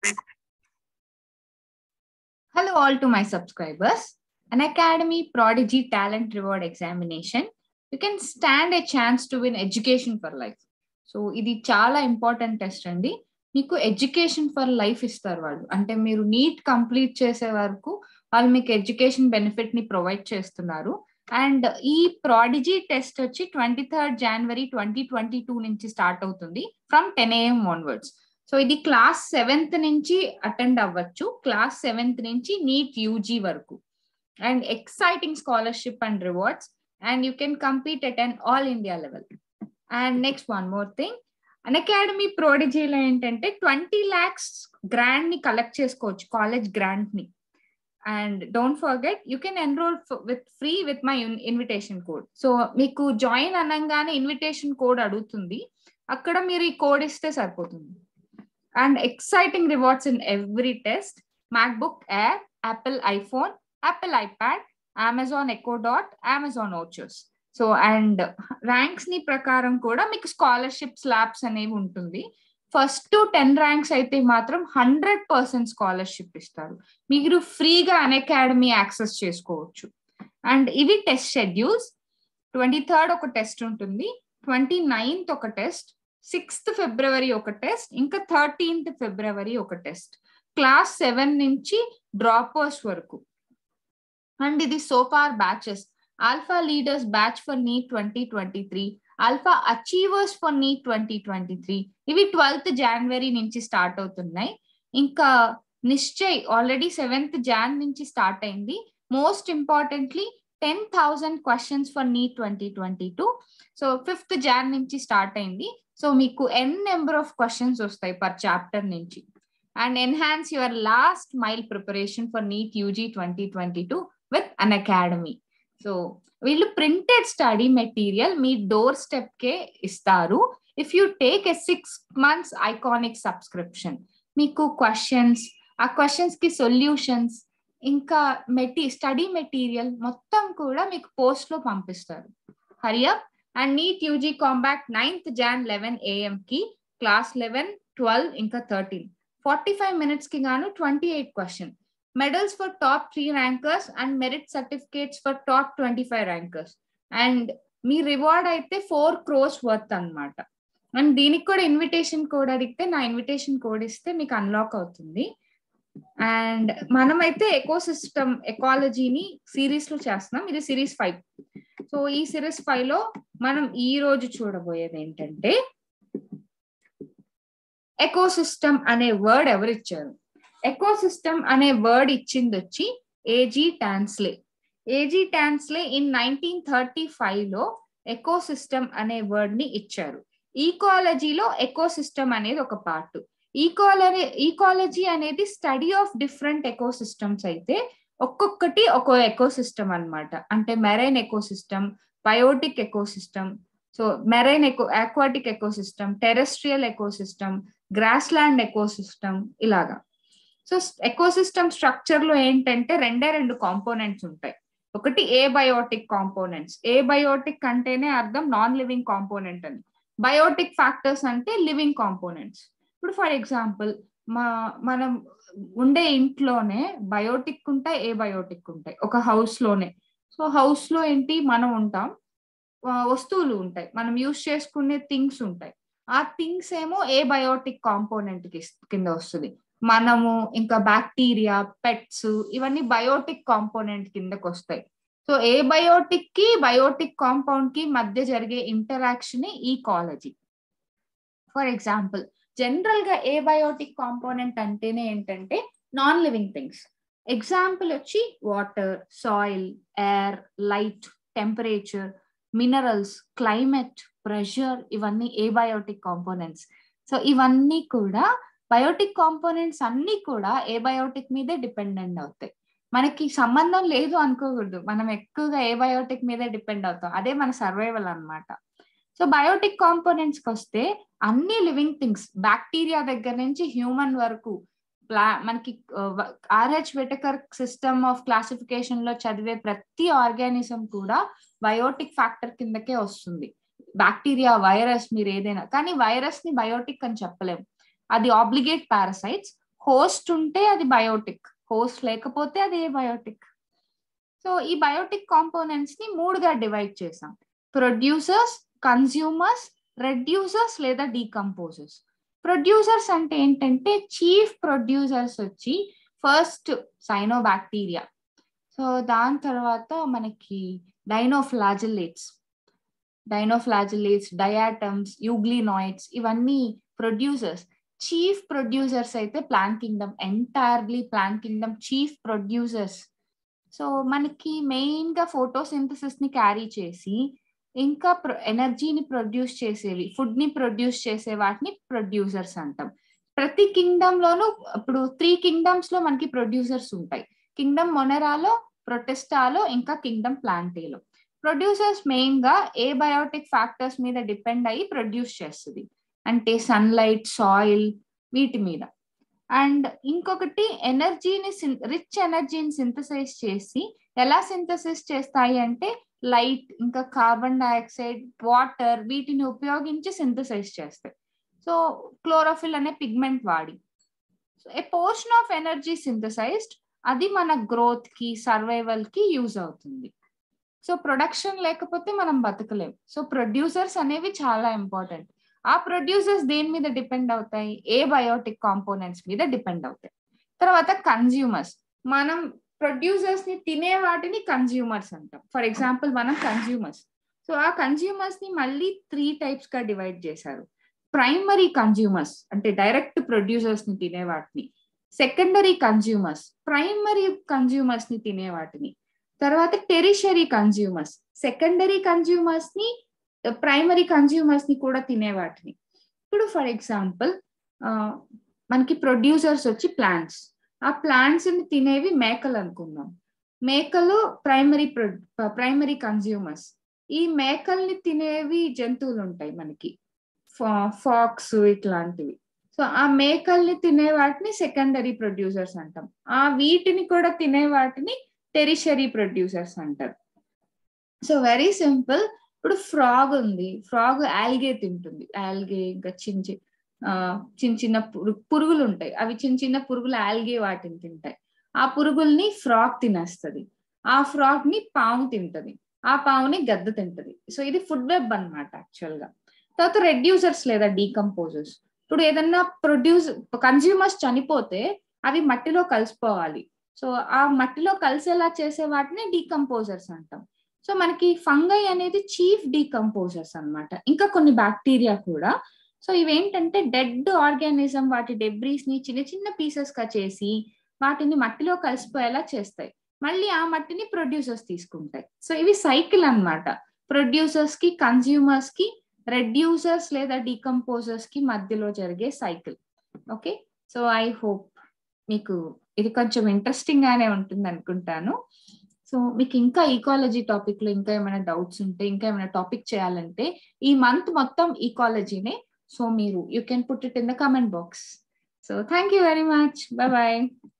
Hello, all to my subscribers. An Academy Prodigy Talent Reward Examination. You can stand a chance to win education for life. So ఇది చాలా important test అండి మీకు education for life ఇస్తారు వాళ్ళు అంటే మీరు neat complete చేసే వరకు వాళ్ళు మీకు ఎడ్యుకేషన్ బెనిఫిట్ ని ప్రొవైడ్ చేస్తున్నారు అండ్ ఈ ప్రాడిజీ టెస్ట్ వచ్చి ట్వంటీ థర్డ్ జనవరి ట్వంటీ ట్వంటీ టూ నుంచి స్టార్ట్ అవుతుంది from ten AM onwards so ఇది క్లాస్ సెవెంత్ నుంచి అటెండ్ అవ్వచ్చు క్లాస్ సెవెంత్ నుంచి నీట్ యూజీ వరకు and exciting scholarship and rewards and you can compete at and all India level and next one more thing Unacademy ప్రోడిజీలో ఏంటంటే twenty lakhs grand ని collect చేసుకోవచ్చు college grant ని and don't forget you can enrol with free with my invitation code so మీకు join అనగానే invitation code అడుగుతుంది అక్కడ మీరు ఈ కోడ్ ఇస్తే సరిపోతుంది and exciting rewards in every test MacBook Air Apple iPhone Apple iPad Amazon Echo Dot Amazon vouchers so and ranks ని ప్రకారం కూడా మీకు స్కాలర్షిప్ స్లాబ్స్ అనేవి ఉంటుంది ఫస్ట్ టు టెన్ ర్యాంక్స్ అయితే మాత్రం హండ్రెడ్ పర్సెంట్ స్కాలర్షిప్ ఇస్తారు మీరు ఫ్రీగా అన్ అకాడమీ యాక్సెస్ చేసుకోవచ్చు అండ్ ఇవి టెస్ట్ షెడ్యూల్స్ ట్వంటీ థర్డ్ ఒక టెస్ట్ ఉంటుంది ట్వంటీ నైన్త్ ఒక టెస్ట్ సిక్స్త్ ఫిబ్రవరి ఒక టెస్ట్ ఇంకా థర్టీన్త్ ఫిబ్రవరి ఒక టెస్ట్ క్లాస్ సెవెన్ నుంచి డ్రాపర్స్ వరకు అండ్ ఇది so far batches Alpha leaders batch for NEET twenty twenty three Alpha achievers for NEET twenty twenty three ఇవి ట్వెల్త్ జనవరి నుంచి స్టార్ట్ అవుతున్నాయి ఇంకా నిశ్చయ్ ఆల్రెడీ సెవెంత్ జాన్ నుంచి స్టార్ట్ అయింది most importantly ten thousand questions for NEET twenty twenty two so fifth Jan నుంచి start అయింది so మీకు ఎన్ నెంబర్ ఆఫ్ క్వశ్చన్స్ వస్తాయి పర్ చాప్టర్ నుంచి and enhance your last mile preparation for NEET UG twenty twenty two with Unacademy so వీళ్ళు printed study material మీ doorstep కే ఇస్తారు if you take a six months iconic subscription మీకు questions ఆ questions కి solutions ఇంకా మెటీ study material మొత్తం కూడా మీకు పోస్ట్ లో పంపిస్తారు hurry up and NEET UG combat ninth Jan eleven AM కి క్లాస్ లెవెన్ ట్వెల్వ్ ఇంకా థర్టీన్ ఫార్టీ ఫైవ్ మినిట్స్ కి గాను twenty eight question medals for top three rankers and merit certificates for top twenty five rankers and మీ reward అయితే four crores worth అనమాట and దీనికి కూడా invitation code అడిగితే నా ఇన్విటేషన్ కోడ్ ఇస్తే మీకు అన్లాక్ అవుతుంది అండ్ మనమైతే ఎకో సిస్టమ్ ఎకాలజీని సిరీస్ లో చేస్తున్నాం ఇది సిరీస్ ఫైవ్ సో ఈ సిరీస్ ఫైవ్ లో మనం ఈ రోజు చూడబోయేది ఏంటంటే ఎకో సిస్టమ్ అనే వర్డ్ ఎవరు ఇచ్చారు ఎకో సిస్టమ్ అనే వర్డ్ ఇచ్చింది వచ్చి AG Tansley AG Tansley in nineteen thirty five లో ఎకో సిస్టమ్ అనే వర్డ్ ని ఇచ్చారు ఈకాలజీలో ఎకో సిస్టమ్ అనేది ఒక పార్ట్ ఈకాలజీ ఈకాలజీ అనేది study of different ecosystems అయితే ఒక్కొక్కటి ఒక్కో ఎకో సిస్టమ్ అనమాట అంటే marine ecosystem biotic ecosystem so marine eco aquatic ecosystem terrestrial ecosystem grassland ecosystem ఇలాగా so ecosystem structure లో ఏంటంటే రెండే రెండు కాంపోనెంట్స్ ఉంటాయి ఒకటి ఏ బయోటిక్ కాంపోనెంట్స్ ఏ బయోటిక్ అంటేనే అర్థం నాన్ లివింగ్ కాంపోనెంట్ అని బయోటిక్ ఫ్యాక్టర్స్ అంటే లివింగ్ కాంపోనెంట్స్ ఇప్పుడు ఫర్ ఎగ్జాంపుల్ మా మనం ఉండే ఇంట్లోనే బయోటిక్ ఉంటాయి ఏ బయోటిక్ ఉంటాయి ఒక హౌస్ లోనే సో హౌస్ లో ఏంటి మనం ఉంటాం వస్తువులు ఉంటాయి మనం యూజ్ చేసుకునే థింగ్స్ ఉంటాయి ఆ థింగ్స్ ఏమో ఏ బయోటిక్ కాంపోనెంట్ కింద వస్తుంది మనము ఇంకా బ్యాక్టీరియా పెట్స్ ఇవన్నీ బయోటిక్ కాంపోనెంట్ కిందకి వస్తాయి సో ఏ బయోటిక్ కి బయోటిక్ కాంపౌండ్ కి మధ్య జరిగే interaction ecology for example general గా ఏ బయోటిక్ కాంపోనెంట్ అంటేనే ఏంటంటే నాన్ లివింగ్ థింగ్స్ ఎగ్జాంపుల్ వచ్చి water soil air light temperature minerals climate pressure ఇవన్నీ ఏ బయోటిక్ కాంపోనెంట్స్ సో ఇవన్నీ కూడా బయోటిక్ కాంపోనెంట్స్ అన్ని కూడా ఏ బయోటిక్ మీదే డిపెండెంట్ అవుతాయి మనకి సంబంధం లేదు అనుకోకూడదు మనం ఎక్కువగా ఏ బయోటిక్ మీదే డిపెండ్ అవుతాం అదే మన సర్వైవల్ అనమాట సో బయోటిక్ కాంపోనెంట్స్ కి వస్తే అన్ని లివింగ్ థింగ్స్ బ్యాక్టీరియా దగ్గర నుంచి హ్యూమన్ వరకు ప్లా మనకి RH Whittaker system of classification లో చదివే ప్రతి ఆర్గానిజం కూడా బయోటిక్ ఫ్యాక్టర్ కిందకే వస్తుంది బ్యాక్టీరియా వైరస్ మీరు ఏదైనా కానీ వైరస్ ని బయోటిక్ అని చెప్పలేము అది ఆబ్లిగేట్ పారాసైట్స్ హోస్ట్ ఉంటే అది బయోటిక్ హోస్ట్ లేకపోతే అది ఏ బయోటిక్ సో ఈ బయోటిక్ కాంపోనెంట్స్ ని మూడుగా డివైడ్ చేసాం ప్రొడ్యూసర్స్ కన్స్యూమర్స్ రెడ్యూసర్స్ లేదా డీకంపోజర్స్ ప్రొడ్యూసర్స్ అంటే ఏంటంటే చీఫ్ ప్రొడ్యూసర్స్ వచ్చి ఫస్ట్ సైనోబాక్టీరియా సో దాని తర్వాత మనకి డైనోఫ్లాజిలేట్స్ డైనోఫ్లాజిలేట్స్ డయాటమ్స్ యూగ్లినాయిడ్స్ ఇవన్నీ ప్రొడ్యూసర్స్ చీఫ్ ప్రొడ్యూసర్స్ అయితే plant kingdom entirely plant kingdom chief producers so మనకి మెయిన్ గా ఫోటోసింథసిస్ ని క్యారీ చేసి ఇంకా ఎనర్జీని ప్రొడ్యూస్ చేసేవి ఫుడ్ ని ప్రొడ్యూస్ చేసే వాటిని ప్రొడ్యూసర్స్ అంటాం ప్రతి కింగ్డమ్ లోను ఇప్పుడు త్రీ కింగ్డమ్స్ లో మనకి ప్రొడ్యూసర్స్ ఉంటాయి కింగ్డమ్ మొనెరాలో ప్రొటెస్టాలో ఇంకా కింగ్డమ్ ప్లాంటేలో ప్రొడ్యూసర్స్ మెయిన్ గా ఏ బయోటిక్ ఫ్యాక్టర్స్ మీద డిపెండ్ అయ్యి ప్రొడ్యూస్ చేస్తుంది అంటే సన్లైట్ సాయిల్ వీటి మీద అండ్ ఇంకొకటి ఎనర్జీని రిచ్ ఎనర్జీని సింథసైజ్ చేసి ఎలా సింథసిస్ చేస్తాయి అంటే లైట్ ఇంకా కార్బన్ డైఆక్సైడ్ వాటర్ వీటిని ఉపయోగించి సింథసైజ్ చేస్తాయి సో క్లోరోఫిల్ అనే పిగ్మెంట్ వాడి so a portion of energy synthesised అది మన గ్రోత్ కి సర్వైవల్ కి యూజ్ అవుతుంది సో ప్రొడక్షన్ లేకపోతే మనం బతకలేం సో ప్రొడ్యూసర్స్ అనేవి చాలా ఇంపార్టెంట్ ఆ ప్రొడ్యూసర్స్ దేని మీద డిపెండ్ అవుతాయి ఏ బయోటిక్ కాంపోనెంట్స్ మీద డిపెండ్ అవుతాయి తర్వాత కన్జ్యూమర్స్ మనం ప్రొడ్యూసర్స్ ని తినే వాటిని కన్జ్యూమర్స్ అంటాం ఫర్ ఎగ్జాంపుల్ మనం కన్జ్యూమర్స్ సో ఆ కన్జ్యూమర్స్ ని మళ్ళీ త్రీ టైప్స్ గా డివైడ్ చేశారు ప్రైమరీ కన్జ్యూమర్స్ అంటే డైరెక్ట్ ప్రొడ్యూసర్స్ ని తినే వాటిని సెకండరీ కన్జ్యూమర్స్ ప్రైమరీ కన్జ్యూమర్స్ ని తినే వాటిని తర్వాత టెరిషరీ కన్జ్యూమర్స్ సెకండరీ కన్జ్యూమర్స్ ని ప్రైమరీ కన్జ్యూమర్స్ ని కూడా తినే వాటిని ఇప్పుడు ఫర్ ఎగ్జాంపుల్ మనకి ప్రొడ్యూసర్స్ వచ్చి ప్లాంట్స్ ఆ ప్లాంట్స్ ని తినేవి మేకలు అనుకుందాం మేకలు ప్రైమరీ ప్రైమరీ కన్జ్యూమర్స్ ఈ మేకల్ని తినేవి జంతువులు ఉంటాయి మనకి ఫాక్స్ ఇట్లాంటివి సో ఆ మేకల్ని తినే వాటిని సెకండరీ ప్రొడ్యూసర్స్ అంటాం ఆ వీటిని కూడా తినే వాటిని టెరిషరీ ప్రొడ్యూసర్స్ అంటారు సో వెరీ సింపుల్ ఇప్పుడు ఫ్రాగ్ ఉంది ఫ్రాగ్ ఆల్గే తింటుంది ఆల్గే ఇంకా చిన్న చిన్న చిన్న పురుగులు ఉంటాయి అవి చిన్న చిన్న పురుగులు ఆల్గే వాటిని తింటాయి ఆ పురుగుల్ని ఫ్రాగ్ తినేస్తుంది ఆ ఫ్రాగ్ ని పాము తింటది ఆ పావుని గద్ద తింటది సో ఇది ఫుడ్ వెబ్ అనమాట యాక్చువల్ గా తర్వాత రెడ్యూసర్స్ లేదా డీకంపోజర్స్ ఇప్పుడు ఏదన్నా ప్రొడ్యూస్ కన్జ్యూమర్స్ చనిపోతే అవి మట్టిలో కలిసిపోవాలి సో ఆ మట్టిలో కలిసేలా చేసే వాటిని డీకంపోజర్స్ అంటాం సో మనకి ఫంగై అనేది చీఫ్ డీకంపోజర్స్ అనమాట ఇంకా కొన్ని బ్యాక్టీరియా కూడా సో ఇవేంటంటే డెడ్ ఆర్గానిజం వాటి డెబ్రీస్ ని చిన్న చిన్న పీసెస్ గా చేసి వాటిని మట్టిలో కలిసిపోయేలా చేస్తాయి మళ్ళీ ఆ మట్టిని ప్రొడ్యూసర్స్ తీసుకుంటాయి సో ఇవి సైకిల్ అనమాట ప్రొడ్యూసర్స్ కి కన్జ్యూమర్స్ కి రెడ్యూసర్స్ లేదా డీకంపోజర్స్ కి మధ్యలో జరిగే cycle okay so I hope మీకు ఇది కొంచెం ఇంట్రెస్టింగ్ గానే ఉంటుంది అనుకుంటాను సో మీకు ఇంకా ఈకాలజీ టాపిక్ లో ఇంకా ఏమైనా డౌట్స్ ఉంటే ఇంకా ఏమైనా టాపిక్ చేయాలంటే ఈ మంత్ మొత్తం ఈకాలజీనే సో మీరు you can put it in the comment box so thank you very much bye bye